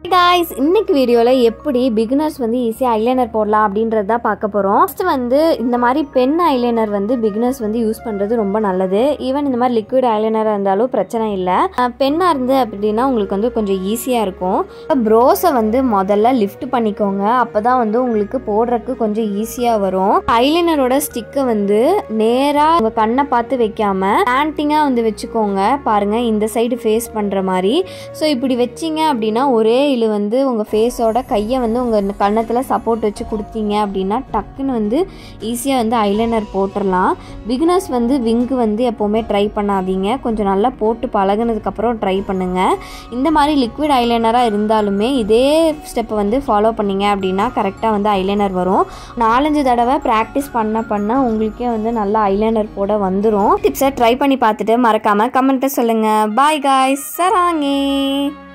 guys இன்னைக்கு வீடியோவில் எப்படி பிகினர்ஸ் வந்து ஈஸியாக ஐலைனர் போடலாம் அப்படின்றது தான் பார்க்க போகிறோம் ஃபஸ்ட்டு வந்து இந்த மாதிரி பென் ஐலைனர் வந்து பிகினர்ஸ் வந்து யூஸ் பண்ணுறது ரொம்ப நல்லது ஈவன் இந்த மாதிரி லிக்விட் ஐலைனராக இருந்தாலும் பிரச்சனை இல்லை பென்னாக இருந்து அப்படின்னா உங்களுக்கு வந்து கொஞ்சம் ஈஸியாக இருக்கும் ப்ரோஸை வந்து முதல்ல லிஃப்ட் பண்ணிக்கோங்க அப்போ தான் வந்து உங்களுக்கு போடுறதுக்கு கொஞ்சம் ஈஸியாக வரும் ஐலைனரோட ஸ்டிக்கை வந்து நேராக உங்கள் கண்ணை பார்த்து வைக்காம பேண்டிங்காக வந்து வச்சுக்கோங்க பாருங்கள் இந்த சைடு ஃபேஸ் பண்ணுற மாதிரி ஸோ இப்படி வச்சிங்க அப்படின்னா ஒரே இழு வந்து உங்கள் ஃபேஸோட கையை வந்து உங்கள் கன்னத்தில் சப்போர்ட் வச்சு கொடுத்தீங்க அப்படின்னா டக்குன்னு வந்து ஈஸியாக வந்து ஐலைனர் போட்டுடலாம் பிகினர்ஸ் வந்து விங்கு வந்து எப்போவுமே ட்ரை பண்ணாதீங்க கொஞ்சம் நல்லா போட்டு பழகுனதுக்கப்புறம் ட்ரை பண்ணுங்கள் இந்த மாதிரி லிக்விட் ஐலைனராக இருந்தாலுமே இதே ஸ்டெப்பை வந்து ஃபாலோ பண்ணீங்க அப்படின்னா கரெக்டாக வந்து ஐலைனர் வரும் நாலஞ்சு தடவை ப்ராக்டிஸ் பண்ண பண்ண உங்களுக்கே வந்து நல்லா ஐலைனர் போட வந்துடும் டிப்ஸை ட்ரை பண்ணி பார்த்துட்டு மறக்காமல் கமெண்ட்டை சொல்லுங்கள் பாய் காய்ஸ் சராங்கே